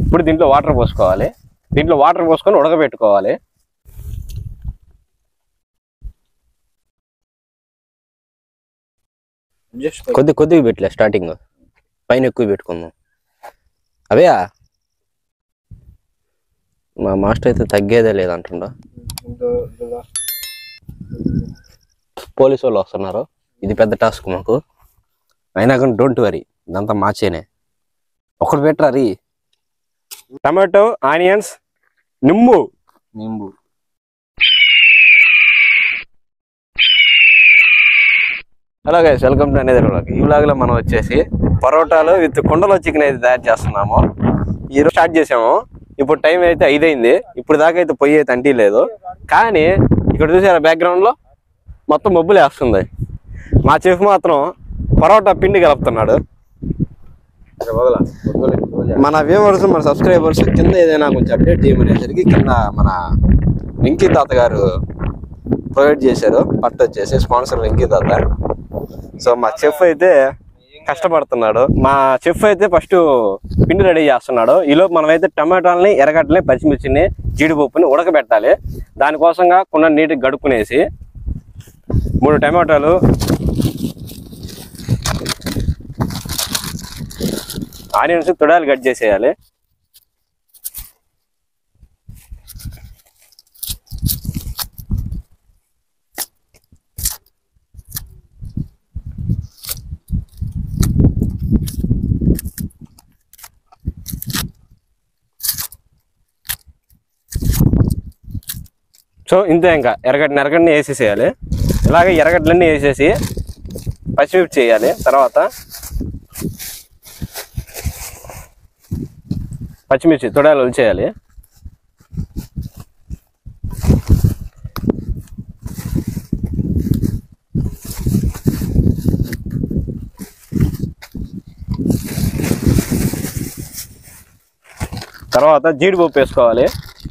ఇప్పుడు దీంట్లో వాటర్ పోసుకోవాలి దీంట్లో వాటర్ పోసుకొని ఉడకబెట్టుకోవాలి జస్ట్ కొద్ది కొద్దిగా పెట్టలే స్టార్టింగ్ పైన ఎక్కువ పెట్టుకుందాం అవేయా మా మాస్టర్ అయితే తగ్గేదే లేదంటుండ పోలీసు వాళ్ళు వస్తున్నారు ఇది పెద్ద టాస్క్ మాకు అయినా కానీ డోంట్ వరీ ఇదంతా మార్చేనే ఒకటి పెట్టరా రీ టమాటో ఆనియన్స్ నిమ్ము నింబు హలో గైస్ వెల్కమ్ టు అనేది వ్లాగ్ ఈ వ్లాగ్ లో మనం వచ్చేసి పరోటాలు విత్ కుండలో చికెన్ అయితే తయారు చేస్తున్నాము ఈ రోజు స్టార్ట్ చేసాము ఇప్పుడు టైం అయితే ఐదైంది ఇప్పుడు దాకా అయితే పొయ్యి అయితే అంటీ లేదు కానీ ఇక్కడ చూసారా బ్యాక్గ్రౌండ్ లో మొత్తం మబ్బులు వేస్తుంది మా చెఫ్ మాత్రం పరోటా పిండి కలుపుతున్నాడు మన వ్యూవర్స్ మన సబ్స్క్రైబర్స్ కింద ఏదైనా కొంచెం అప్డేట్ చేయమనేసరికి కింద మన వెంకీ తాత గారు ప్రొవైడ్ చేశారు పట్టు వచ్చేసి స్పాన్సర్ వెంకీ తాత సో మా చెఫ్ అయితే కష్టపడుతున్నాడు మా చెఫ్ అయితే ఫస్ట్ పిండి రెడీ చేస్తున్నాడు ఈలోపు మనం అయితే టమాటాలని ఎర్రగడ్డని పచ్చిమిర్చిని జీడిపప్పుని ఉడకబెట్టాలి దానికోసంగా కొన్ని నీటికి గడుపుకునేసి మూడు టమాటాలు ఆనియన్స్ తుడాలు కట్ చేసేయాలి సో ఇంతే ఇంకా ఎర్రగడ్డ ఎర్రగడ్డని వేసేసేయాలి ఇలాగే ఎర్రగడ్డలన్నీ వేసేసి పచ్చిమిర్చి చేయాలి తర్వాత పచ్చిమిర్చి తొడాలు ఒలిచేయాలి తర్వాత జీడిపప్పు వేసుకోవాలి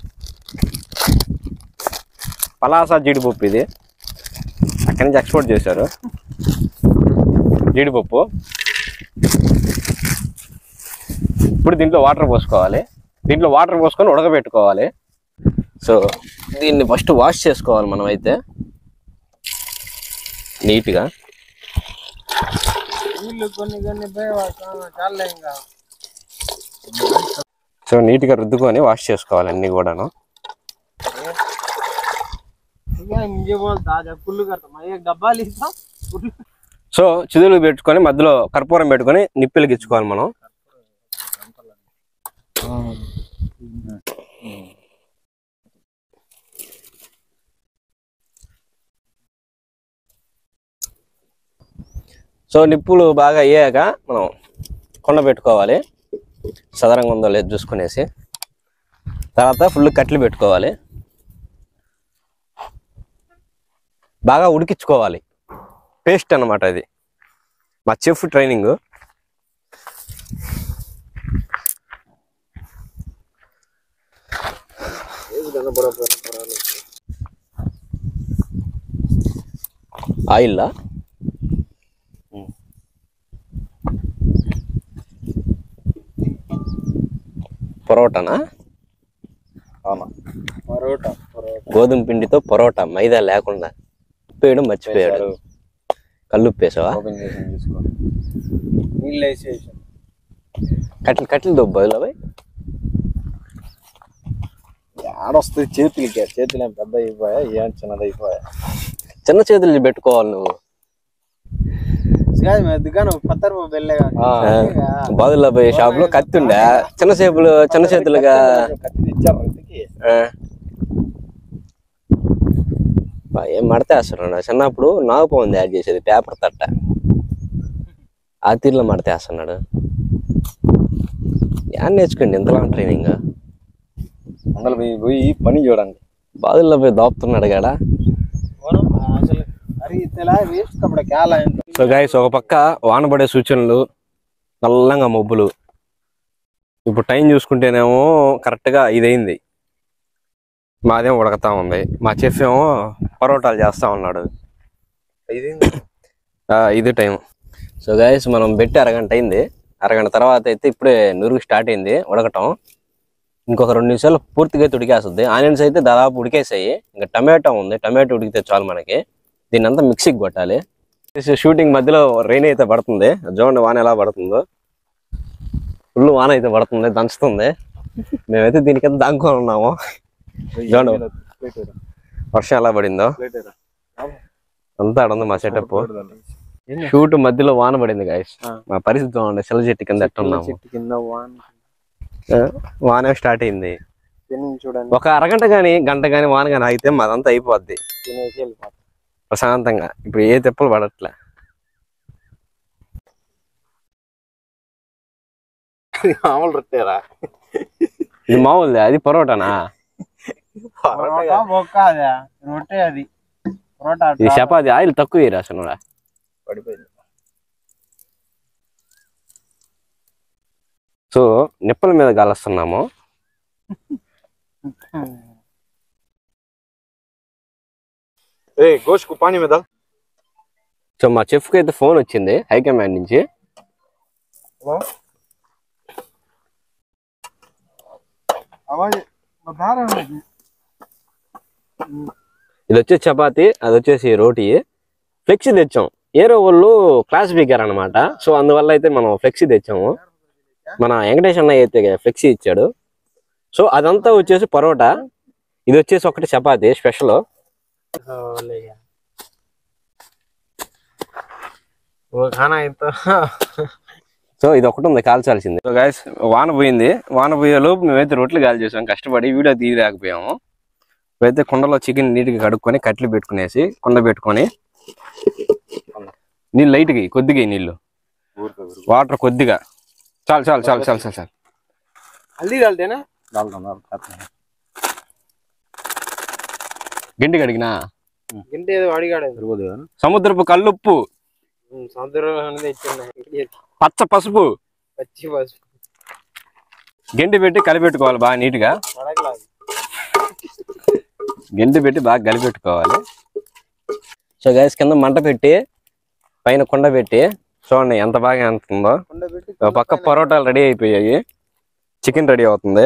పలాసా జీడిపప్పు ఇది అక్కడి నుంచి ఎక్స్పోర్ట్ చేశారు జీడిపప్పు ఇప్పుడు దీంట్లో వాటర్ పోసుకోవాలి దీంట్లో వాటర్ పోసుకొని ఉడకబెట్టుకోవాలి సో దీన్ని ఫస్ట్ వాష్ చేసుకోవాలి మనం అయితే నీట్గా వీళ్ళు కొన్ని కొన్ని పోయి చాలా ఇంకా సో నీట్గా రుద్దుకొని వాష్ చేసుకోవాలి అన్నీ కూడాను ఇంకా मुझे बोलता जब कुल्लू करता मैं एक डब्बा लेता कुल्लू సో చిదులు పెట్టుకొని మధ్యలో కర్పూరం పెట్టుకొని నిప్పెలకి ఇచ్చుకోవాలి మనం సో నిప్పులు బాగా అయ్యాక మనం కొండ పెట్టుకోవాలి సదరంగా ఉందో లేదు చూసుకునేసి తర్వాత ఫుల్ కట్లు పెట్టుకోవాలి బాగా ఉడికించుకోవాలి పేస్ట్ అన్నమాట అది మా చెఫ్ ట్రైనింగ్ ఆయిల్లా పరోటానా అవునా పరోటా పరోటా గోధుమ పిండితో పరోటా మైదా లేకుండా ఉప్పేయడం మర్చిపోయాడు కళ్ళు ఉప్పేసావా ఓపెన్ చేసి తీసుకో నీళ్ళు వేసేసి కట్లు కట్లు దొబ్బ అవి ఆడొస్తుంది చేతులకి చేతులు ఏం పెద్ద అయిపోయా ఏం చిన్నది అయిపోయా చిన్న చేతులు పెట్టుకోవాలి నువ్వు దుకాణం పత్తర్ వెళ్ళేగా బాదుల్లో పోయే షాప్ లో కత్తి ఉండే చిన్న చేపులు చిన్న చేతులుగా కత్తి ఇచ్చారు ఇంతకి ఆ. బా, ఏం మడతేస్తున్నాడు చిన్నప్పుడు నాగపోంది యాడ్ చేసేది పేపర్ తట్ట ఆ తీరులో మడతేస్తున్నాడు యాడ్ నేర్చుకోండి ఇంతలా ట్రైనింగ్ అందులో పోయి పోయి పని చూడండి బాదుల్లో పోయి దాపుతున్నాడు కాడ అసలు అరే తెలా వేస్ట్ కప్పుడు క్యాల సో గైస్ ఒక పక్క వానబడే సూచనలు నల్లంగా మబ్బులు ఇప్పుడు టైం చూసుకుంటేనేమో కరెక్ట్గా ఇదైంది మాదేమో ఉడకతా ఉంది మా చెఫ్ ఏమో పరోటాలు చేస్తా ఉన్నాడు ఆ, ఇది టైం సో గైస్ మనం పెట్టి అరగంట అయింది అరగంట తర్వాత అయితే ఇప్పుడే నురుగు స్టార్ట్ అయింది ఉడకటం ఇంకొక రెండు నిమిషాలు పూర్తిగా అయితే ఉడికేస్తుంది ఆనియన్స్ అయితే దాదాపు ఉడికేసాయి ఇంకా టమాటో ఉంది టమాటో ఉడికితే చాలు మనకి దీన్ని అంతా మిక్సీకి కొట్టాలి షూటింగ్ మధ్యలో రెయిన్ అయితే పడుతుంది చూడండి వాన ఎలా పడుతుందో ఫుల్ వాన అయితే పడుతుంది దంచుతుంది మేమైతే దీనికైతే దాక్కొని ఉన్నాము చూడండి వర్షం ఎలా పడిందో అంతా ఆడ ఉంది మా సెటప్ షూట్ మధ్యలో వాన పడింది గాయస్ మా పరిస్థితి చూడండి సెల చెట్టు కింద ఎట్టున్నాము చెట్టు కింద వాన్ ఆ, వాన స్టార్ట్ అయింది తిని చూడండి ఒక అరగంట గాని గంట గాని వాన గాని అయితే మాదంతా అయిపోద్ది తినేసి వెళ్ళిపోతాం ప్రశాంతంగా ఇప్పుడు ఏ తిప్పలు పడట్లే మామూలు రొట్టెరా ఇది మామూలుది అది పరోటానా పరోటా బొక్క అదే రొట్టె అది పరోటా ఇది చపాతి ఆయిల్ తక్కువ వేయరా అసలు పడిపోయింది సో నిప్పల మీద కాలుస్తున్నాము ఏ గోష్కు పానీ మీద సో మా చెఫ్ కి అయితే ఫోన్ వచ్చింది హైకమాండ్ నుంచి అవాజ్ బతారా ఇది వచ్చేసి చపాతి అది వచ్చేసి రోటీ ఫ్లెక్సీ తెచ్చాం ఏరో వాళ్ళు క్లాస్ స్పీకర్ అనమాట సో అందువల్ల అయితే మనం ఫ్లెక్సీ తెచ్చాము మన వెంకటేష్ అన్నయ్య అయితే ఫ్లెక్సీ ఇచ్చాడు సో అదంతా వచ్చేసి పరోటా ఇది వచ్చేసి ఒకటి చపాతి స్పెషల్ वो खाना है तो సో ఇది ఒకటి ఉంది కాల్చాల్సింది సో గాయస్ వాన పోయింది వాన పోయే లోపు మేమైతే రొట్టెలు కాల్ చేసాం కష్టపడి వీడియో తీయలేకపోయాము ఇప్పుడైతే కుండలో చికెన్ నీట్గా కడుక్కొని కట్లు పెట్టుకునేసి కుండ పెట్టుకొని నీళ్ళు లైట్గా ఇయ్యి, కొద్దిగా ఇయ్యి నీళ్ళు వాటర్ కొద్దిగా చాలు చాలు చాలు చాలు చాలు చాలు हल्दी डालते हैं ना डालता हूँ डालता हूँ గిండి కడిగినా గింటే ఏదో అడిగాడు తిరుగుదు సముద్రపు కల్లుప్పు సముద్రం అనేది ఇచ్చింది పచ్చ పసుపు పచ్చి బస్ గెంటి పెట్టి కలిపెట్టుకోవాలి బాగా నీట్గా పడకలాది గెంటి పెట్టి బాగా కలిపెట్టుకోవాలి సో గైస్ కింద మంట పెట్టి పైన కుండ పెట్టి చూడండి ఎంత బాగా ఎంతుందో కుండ పెట్టి ఒక పక్క పరోటాలు రెడీ అయిపోయాయి చికెన్ రెడీ అవుతుంది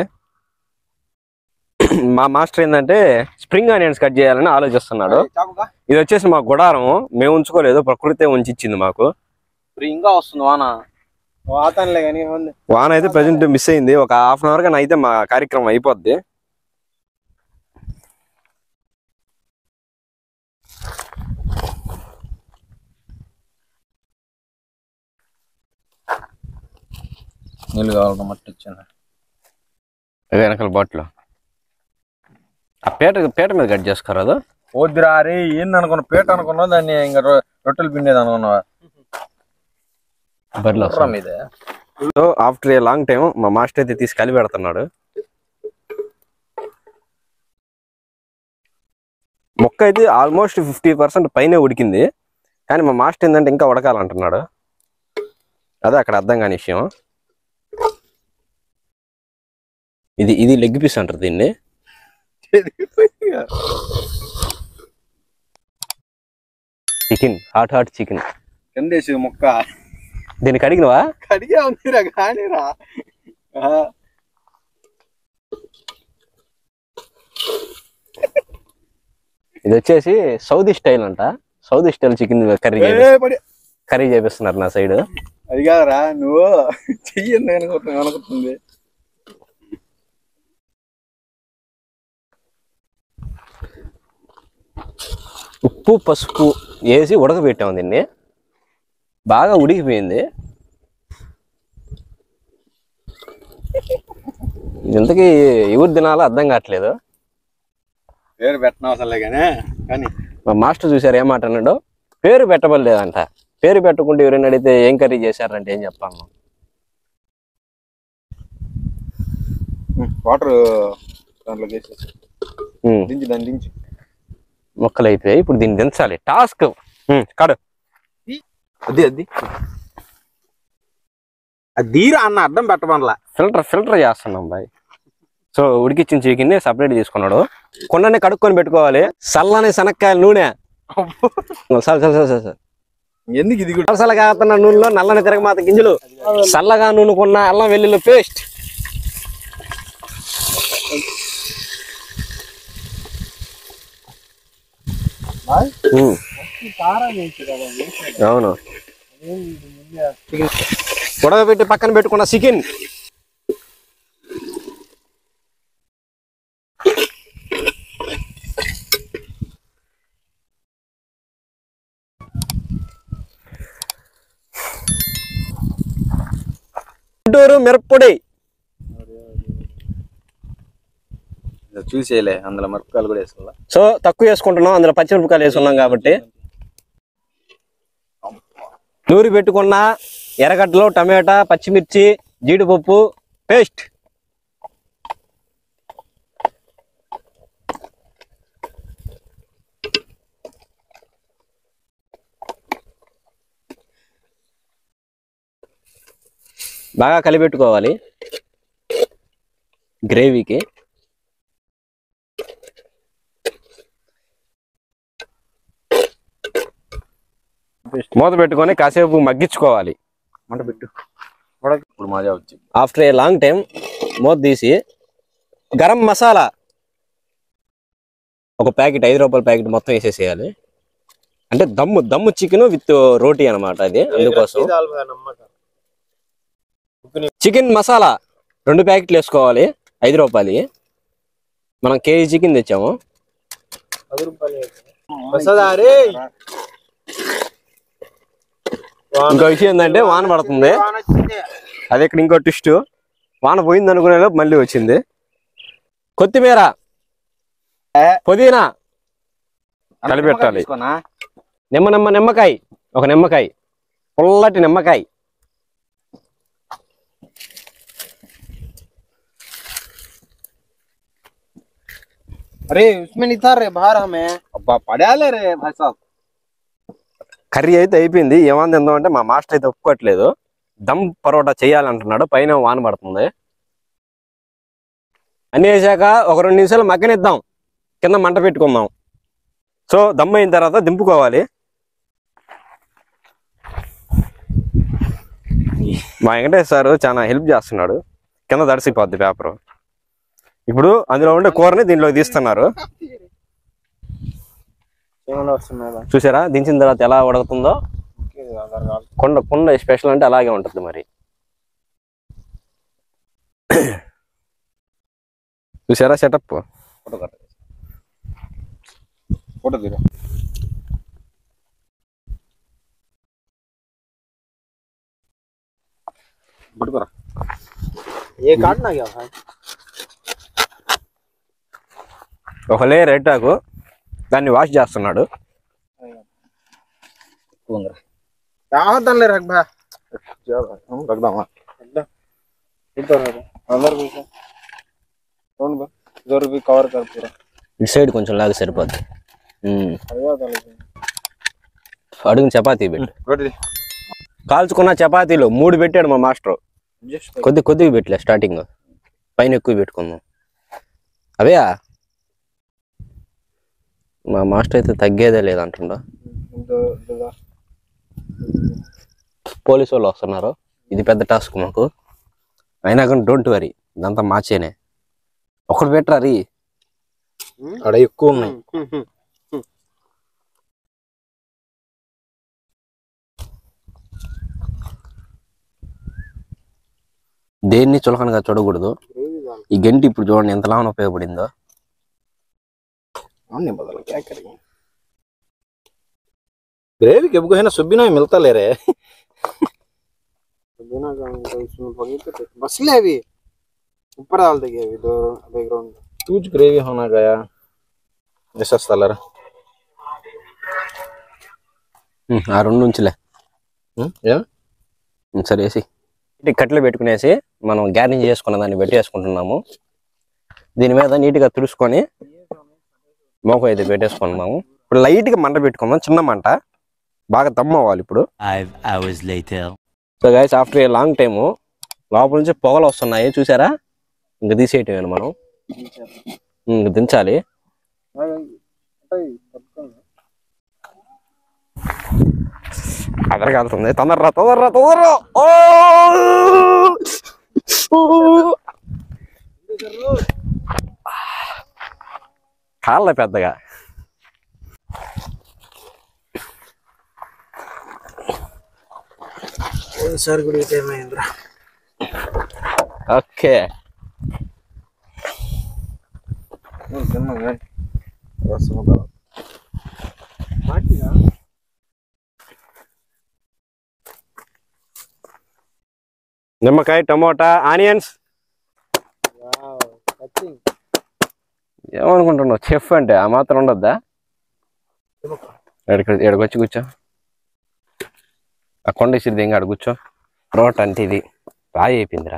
మా మాస్టర్ ఏంటంటే స్ప్రింగ్ ఆనియన్స్ కట్ చేయాలని ఆలోచిస్తున్నాడు చాకుగా ఇది వచ్చేసి మా గుడారం మేము ఉంచుకోలేదు ప్రకృతి ఉంచి ఇచ్చింది మాకు ఇంకా వస్తుంది వాన వాతానులే కానీ ఉంది వాన అయితే ప్రజెంట్ మిస్ అయింది ఒక హాఫ్ అన్ అవర్ గానీ అయితే మా కార్యక్రమం అయిపోద్ది నీళ్ళు కావాలన్నా మట్టి ఇచ్చాను వెనకాల బాటిల్ ఆ పీట పీట మీద కట్ చేసుకోరాదు వద్దురా అరే ఏంది అనుకున్నా పేట అనుకున్నా దాన్ని ఇంకా రొ- రొట్టెలు పిండేది అనుకున్నావా బరిలో గుర్రం మీద so after a long time మా మాస్టర్ అయితే తీసి కలిపి పెడుతున్నాడు మొక్క అయితే ఆల్మోస్ట్ ఫిఫ్టీ పర్సెంట్ పైనే ఉడికింది కానీ మా మాస్టర్ ఏంటంటే ఇంకా ఉడకాలంటున్నాడు అదే అక్కడ అర్థం కాని విషయం ఇది ఇది లెగ్ పీస్ అంటారు దీన్ని చికెన్ హాట్ హాట్ చికెన్ కిందేసి మొక్క దీన్ని కడిగినవా కడిగే ఉందిరా కానీరా ఇది వచ్చేసి సౌదీ స్టైల్ అంట సౌదీ స్టైల్ చికెన్ కర్రీ పడి కర్రీ చేపిస్తున్నారు నా సైడ్ అది కాదురా నువ్వు చెయ్యండి అనుకుంటున్నా అనుకుంటుంది ఉప్పు పసుపు వేసి ఉడకబెట్టాము దీన్ని బాగా ఉడికిపోయింది ఇంతకీ ఎవరు తినాలో అర్థం కావట్లేదు పేరు పెట్టిన అవసరం కానీ కానీ మా మాస్టర్ చూసారు ఏమాట అన్నాడు పేరు పెట్టబడలేదంట పేరు పెట్టకుండా ఎవరైనా అడిగితే ఏం కర్రీ చేశారంటే ఏం చెప్పాను వాటర్ దాంట్లోకి వేసేసి ఉమ్, దించి దాన్ని దించి మొక్కలు అయిపోయాయి ఇప్పుడు దీన్ని దించాలి టాస్క్ కాడు అది అది అది దీరా అన్న అడ్డం పెట్టమనలా ఫిల్టర్ ఫిల్టర్ చేస్తున్నాం బాయ్ సో ఉడికిచ్చిన చికెన్ సపరేట్ తీసుకున్నాడు కొండనే కడుక్కొని పెట్టుకోవాలి చల్లని శనక్కాయల నూనె సరే సరే సరే సరే ఎందుకు ఇది కూడా సలసల కాగుతున్న నూనెలో నల్లని తిరగమాత గింజలు చల్లగా నూనెకున్న అల్లం వెల్లుల్లి పేస్ట్ ఉమ్, అవును ఉడకబెట్టి పక్కన పెట్టుకున్న చికెన్ గుంటూరు మిరప్పొడి చూసేయలే అందులో మిరపకాయలు కూడా వేసుకోవాలా సో తక్కువ వేసుకుంటున్నాం అందులో పచ్చిమిరపకాయలు వేసుకున్నాం కాబట్టి నూరి పెట్టుకున్న ఎర్రగడ్డలు టమాటా పచ్చిమిర్చి జీడిపప్పు పేస్ట్ బాగా కలిపెట్టుకోవాలి గ్రేవీకి మూత పెట్టుకొని కాసేపు మగ్గించుకోవాలి మంట పెట్టు ఉడక ఇప్పుడు మాజా వచ్చి ఆఫ్టర్ ఏ లాంగ్ టైం మూత తీసి గరం మసాలా ఒక ప్యాకెట్ ఐదు రూపాయల ప్యాకెట్ మొత్తం వేసేసేయాలి అంటే దమ్ము దమ్ము చికెన్ విత్ రోటీ అన్నమాట అది అందుకోసం చికెన్ మసాలా రెండు ప్యాకెట్లు వేసుకోవాలి ఐదు రూపాయలు మనం కేజీ చికెన్ తెచ్చాము ఇంకో విషయం ఏంటంటే వాన పడుతుంది అది ఇక్కడ ఇంకో ట్విస్ట్ వాన పోయింది అనుకునే లోపు మళ్ళీ వచ్చింది కొత్తిమీర పుదీనా కలిపెట్టాలి తీసుకోనా నిమ్మ నిమ్మ నిమ్మకాయ ఒక నిమ్మకాయ పుల్లటి నిమ్మకాయ अरे उसमें नहीं था रे बाहर हमें अब्बा पड़ा रे भाई साहब కర్రీ అయితే అయిపోయింది ఏమని తిందామంటే మా మాస్టర్ అయితే ఒప్పుకోవట్లేదు దమ్ పరోటా చేయాలంటున్నాడు పైన వాన పడుతుంది అన్ని వేసాక ఒక రెండు నిమిషాలు మగ్గనిద్దాం కింద మంట పెట్టుకుందాం సో దమ్ అయిన తర్వాత దింపుకోవాలి మా వెంకటేష్ సార్ చాలా హెల్ప్ చేస్తున్నాడు కింద తడిసిపోద్ది పేపర్ ఇప్పుడు అందులో ఉండే కూరని దీనిలో తీస్తున్నారు ఏమన్నా వస్తున్నాయా చూసారా దించిన తర్వాత ఎలా ఉడుకుతుందో ఆధార్ కార్డు కొండ కొండ స్పెషల్ అంటే అలాగే ఉంటుంది మరి చూసారా సెటప్ ఫోటో కట్ట ఫోటో తీరా పట్టుకోరా ఏ కాటనా क्या भाई ఒక లేయర్ ఎట్టాకు దాన్ని వాష్ చేస్తున్నాడు कहाँ तन ले रख भा हम रख दामा इधर अंदर घुसा कौन बा इधर भी कवर कर पूरा ఇటు సైడ్ కొంచెం లాగా సరిపోద్ది ఉమ్. अरे तले అడుగున చపాతీ పెట్టు गुड కాల్చుకున్న చపాతీలు మూడు పెట్టాడు మా మాస్టర్ जस्ट కొద్ది కొద్దిగా పెట్టలే స్టార్టింగ్ పైన ఎక్కువ పెట్టుకుందాం అవేయా మా మాస్టర్ అయితే తగ్గేదే లేదంటుండ పోలీసు వాళ్ళు వస్తున్నారు ఇది పెద్ద టాస్క్ మాకు అయినా కానీ డోంట్ వరీ ఇదంతా మాచేనే ఒకటి పెట్టరా రీ అక్కడ ఎక్కువ ఉన్నాయి దేన్ని చులకనగా చూడకూడదు ఈ గంటి ఇప్పుడు చూడండి ఎంతలా ఉపయోగపడిందో नहीं बदल क्या करेंगे ग्रेवी के है ना सुबीना में मिलता ले रहे सुबीना का उसमें पनीर तो मसले अभी ऊपर डाल देंगे अभी दो बैकग्राउंड तुझ ग्रेवी होना गया ऐसा सलर ఉమ్, ఆ రెండు ఉంచులే या ఉమ్, సరేసి ఇటు కట్టెలు పెట్టుకునేసి మనం గ్యార్నింగ్ చేసుకున్న దాన్ని పెట్టేసుకుంటున్నాము దీని మీద నీట్గా తుడుచుకొని మోక అయితే పెట్టేసుకుంటున్నాము ఇప్పుడు లైట్గా మంట పెట్టుకుందాం చిన్న మంట బాగా దమ్ అవ్వాలి ఇప్పుడు Five hours later. So guys after a long time లోపల నుంచి పొగలు వస్తున్నాయి చూసారా ఇంక తీసేయటమేను మనం ఇంక దించాలి అదర కాలుతుంది తొందరరా తొందరరా తొందరరా ఓ! ఓ! కాళ్ళ పెద్దగా సార్ కూడా టైం అయిందిరా ఓకే తిన్నాం రసం నిమ్మకాయ టమోటా ఆనియన్స్ ఏమనుకుంటున్నావు చెఫ్ అంటే ఆ మాత్రం ఉండొద్దా ఎక్కడికి ఎక్కడికి వచ్చి కూర్చో ఆ కొండ ఇసిరిది ఇంకా ఆడ కూర్చో రోట్ అంటే ఇది రాయి అయిపోయిందిరా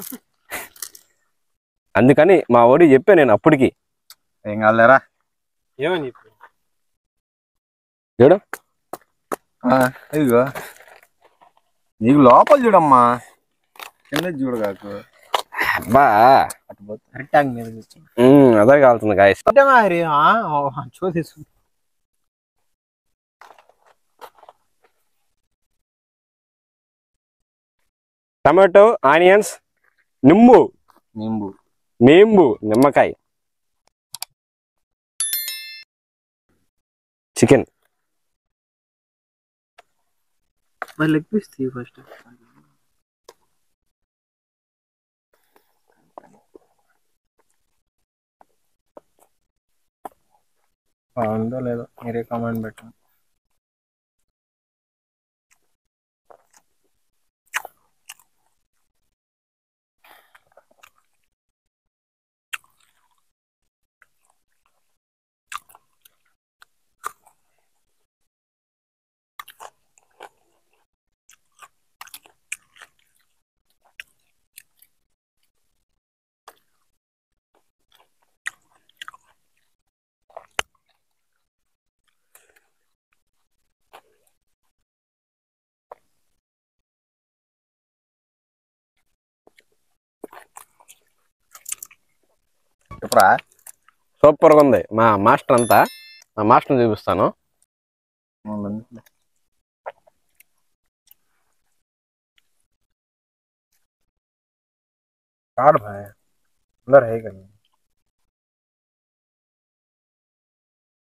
అందుకని మా ఓడి చెప్పా నేను అప్పటికి ఏం కాలేరా ఏమని చెప్పి చూడు ఇదిగో నీకు లోపల చూడమ్మా కింద చూడు కాకు అబ్బా అటు పోతే కరెక్ట్ ట్యాంక్ మీద కూర్చో ఉమ్, అదే కాలుతుంది గాయస్ అంటే మరి చూసి టమాటో ఆనియన్స్ నిమ్ము నింబు నింబు నిమ్మకాయ చికెన్ మరి లెగ్ పీస్ తీ ఫస్ట్ బాగుందో లేదో మీరే కామెంట్ పెట్టండి చెప్పరా సూపర్గా ఉంది మా మాస్టర్ అంతా మా మాస్టర్ని చూపిస్తాను కాడు భాయ్ అందరు है कहीं